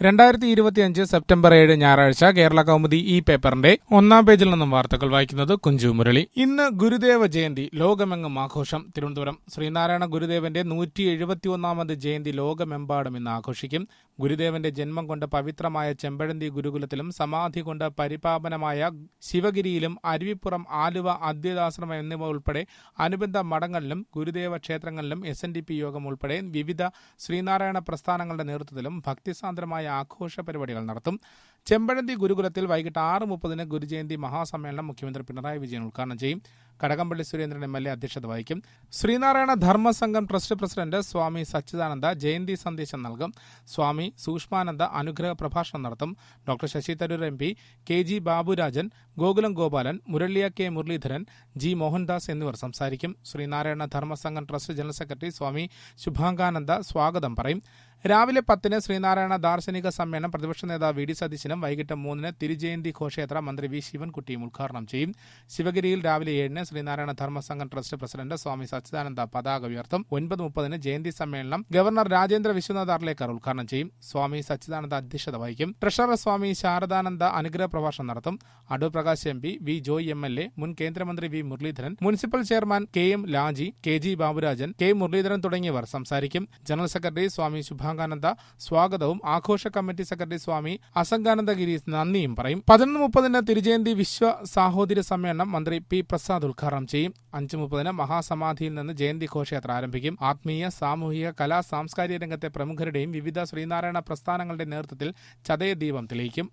രണ്ടായിരത്തി ഇരുപത്തിയഞ്ച് സെപ്റ്റംബർ ഏഴ് ഞായറാഴ്ച കേരള കൗമുദി ഈ പേപ്പറിന്റെ ഒന്നാം പേജിൽ നിന്നും വാർത്തകൾ വായിക്കുന്നത് കുഞ്ചു മുരളി ഇന്ന് ഗുരുദേവ ജയന്തി ലോകമെങ്ങും ആഘോഷം തിരുവനന്തപുരം ശ്രീനാരായണ ഗുരുദേവന്റെ നൂറ്റി എഴുപത്തിയൊന്നാമത് ജയന്തി ലോകമെമ്പാടും ഇന്ന് ആഘോഷിക്കും ഗുരുദേവന്റെ ജന്മം കൊണ്ട് പവിത്രമായ ചെമ്പഴന്തി ഗുരുകുലത്തിലും സമാധി കൊണ്ട് പരിപാവനമായ ശിവഗിരിയിലും അരുവിപ്പുറം ആലുവ അദ്വൈതാശ്രമം എന്നിവ ഉൾപ്പെടെ അനുബന്ധ മഠങ്ങളിലും ഗുരുദേവ ക്ഷേത്രങ്ങളിലും എസ് എൻ ഡി പി യോഗം ഉൾപ്പെടെ വിവിധ ശ്രീനാരായണ പ്രസ്ഥാനങ്ങളുടെ നേതൃത്വത്തിലും ഭക്തിസാന്ദ്രമായ ആഘോഷ പരിപാടികൾ നടത്തും ചെമ്പഴന്തി ഗുരുകുലത്തിൽ വൈകിട്ട് ആറ് മുപ്പതിന് ഗുരുജയന്തി മഹാസമ്മേളനം മുഖ്യമന്ത്രി പിണറായി വിജയൻ ഉദ്ഘാടനം ചെയ്യും Kadakampally Surendran M L A അധ്യക്ഷത വഹിക്കും ശ്രീനാരായണ ധർമ്മസംഘം ട്രസ്റ്റ് പ്രസിഡന്റ് സ്വാമി സച്ചിദാനന്ദ ജയന്തി സന്ദേശം നൽകും സ്വാമി സൂക്ഷ്മാനന്ദ അനുഗ്രഹ പ്രഭാഷണം നടത്തും doctor Shashi Tharoor M P K G Baburajan Gokulam Gopalan മുരളിയ കെ മുരളീധരൻ ജി മോഹൻദാസ് എന്നിവർ സംസാരിക്കും Sreenarayana Dharmasangham trust general secretary Swami Subhangananda സ്വാഗതം പറയും രാവിലെ പത്തിന് ശ്രീനാരായണ ദാർശനിക സമ്മേളനം പ്രതിപക്ഷ നേതാവ് വി ഡി സതീശനും വൈകിട്ട് മൂന്നിന് തിരുജയന്തി ഘോഷയാത്ര മന്ത്രി വി ശിവൻകുട്ടിയും ഉദ്ഘാടനം ചെയ്യും ശിവഗിരിയിൽ രാവിലെ ഏഴിന് ശ്രീനാരായണ ധർമ്മസംഘം ട്രസ്റ്റ് പ്രസിഡന്റ് സ്വാമി സച്ചിദാനന്ദ പതാക ഉയർത്തും ഒൻപത് മുപ്പതിന് ജയന്തി സമ്മേളനം ഗവർണർ രാജേന്ദ്ര വിശ്വനാഥ് അർലേക്കർ ഉദ്ഘാടനം ചെയ്യും സ്വാമി സച്ചിദാനന്ദ അധ്യക്ഷത വഹിക്കും ട്രഷറർ സ്വാമി ശാരദാനന്ദ അനുഗ്രഹ പ്രഭാഷണം നടത്തും Adoor Prakash M P V Joy M L A മുൻ കേന്ദ്രമന്ത്രി V Muraleedharan municipal chairman K M Laji K G Baburajan K Muraleedharan തുടങ്ങിയവർ സംസാരിക്കും ജനറൽ സെക്രട്ടറി സ്വാമി ശുഭാംഗാനന്ദ സ്വാഗതവും ആഘോഷ കമ്മിറ്റി സെക്രട്ടറി സ്വാമി അസംഗാനന്ദ ഗിരീഷ് നന്ദിയും പറയും പതിനൊന്ന് മുപ്പതിന് തിരുജയന്തി വിശ്വ സാഹോദര്യ സമ്മേളനം മന്ത്രി പി പ്രസാദ് ഉദ്ഘാടനം ചെയ്യും അഞ്ച് മുപ്പതിന് മഹാസമാധിയിൽ നിന്ന് ജയന്തി ഘോഷയാത്ര ആരംഭിക്കും ആത്മീയ സാമൂഹിക കലാ സാംസ്കാരിക രംഗത്തെ പ്രമുഖരുടെയും വിവിധ ശ്രീനാരായണ പ്രസ്ഥാനങ്ങളുടെ നേതൃത്വത്തിൽ ചതയ ദീപം തെളിയിക്കും